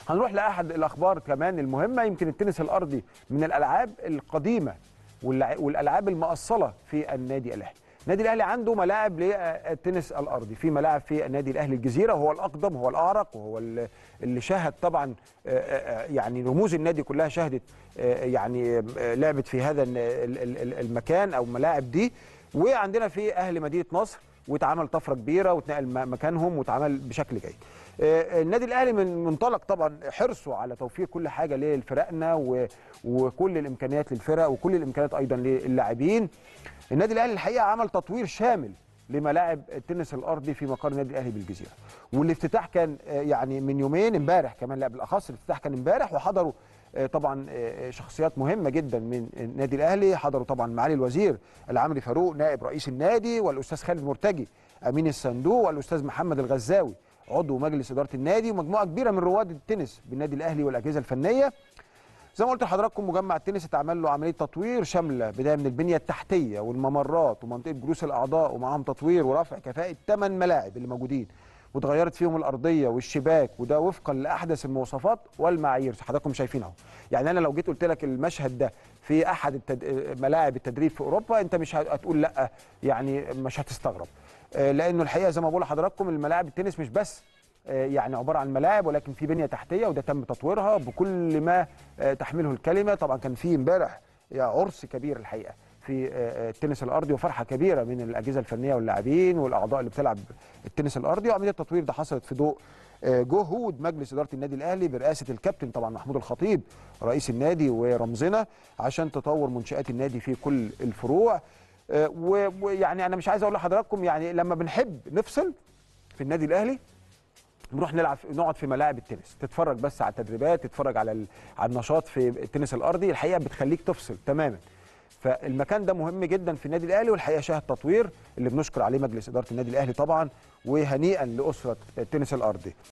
هنروح لاحد الاخبار كمان المهمه يمكن التنس الارضي من الالعاب القديمه واللع- والالعاب المؤصله في النادي الاهلي النادي الاهلي عنده ملاعب للتنس الارضي في ملاعب في النادي الاهلي الجزيره وهو الاقدم وهو الاعرق وهو ال- اللي شاهد طبعا آه، آه، يعني رموز النادي كلها شهدت آه، يعني آه، لعبت في هذا ال- ال- ال- المكان او الملاعب دي وعندنا في اهل مدينه نصر واتعمل طفره كبيره واتنقل م- مكانهم واتعمل بشكل جيد. آه، النادي الاهلي من منطلق طبعا حرصه على توفير كل حاجه لفرقنا و- وكل الامكانيات للفرق وكل الامكانيات ايضا للاعبين. النادي الاهلي الحقيقه عمل تطوير شامل لملاعب التنس الارضي في مقر النادي الاهلي بالجزيره. والافتتاح كان آه، يعني من يومين امبارح كمان لا بالاخص الافتتاح كان امبارح وحضروا آه، طبعا آه، شخصيات مهمه جدا من النادي الاهلي حضروا طبعا معالي الوزير العمري فاروق نائب رئيس النادي والاستاذ خالد مرتجي امين الصندوق والاستاذ محمد الغزاوي عضو مجلس اداره النادي ومجموعه كبيره من رواد التنس بالنادي الاهلي والاجهزه الفنيه زي ما قلت لحضراتكم مجمع التنس اتعمل له عمليه تطوير شامله بدايه من البنيه التحتيه والممرات ومنطقه جلوس الاعضاء ومعاهم تطوير ورفع كفاءه ثمان ملاعب اللي موجودين واتغيرت فيهم الارضيه والشباك وده وفقا لاحدث المواصفات والمعايير حضراتكم شايفين اهو يعني انا لو جيت قلت لك المشهد ده في احد التد... ملاعب التدريب في اوروبا انت مش هتقول لا يعني مش هتستغرب آه، لانه الحقيقه زي ما بقول لحضراتكم الملاعب التنس مش بس آه، يعني عباره عن ملاعب ولكن في بنيه تحتيه وده تم تطويرها بكل ما آه، تحمله الكلمه طبعا كان في امبارح يعني عرس كبير الحقيقه في آه، آه، التنس الارضي وفرحه كبيره من الاجهزه الفنيه واللاعبين والاعضاء اللي بتلعب التنس الارضي وعمليه التطوير ده حصلت في ضوء آه، جهود مجلس اداره النادي الاهلي برئاسه الكابتن طبعا محمود الخطيب رئيس النادي ورمزنا عشان تطور منشات النادي في كل الفروع آه، و- ويعني انا مش عايز اقول لحضراتكم يعني لما بنحب نفصل في النادي الاهلي نروح نلعب نقعد في ملاعب التنس تتفرج بس على التدريبات تتفرج على ال- على النشاط في التنس الارضي الحقيقه بتخليك تفصل تماما فالمكان ده مهم جدا في النادي الاهلي والحقيقه شاهد تطوير اللي بنشكر عليه مجلس اداره النادي الاهلي طبعا وهنيئا لاسره التنس الارضي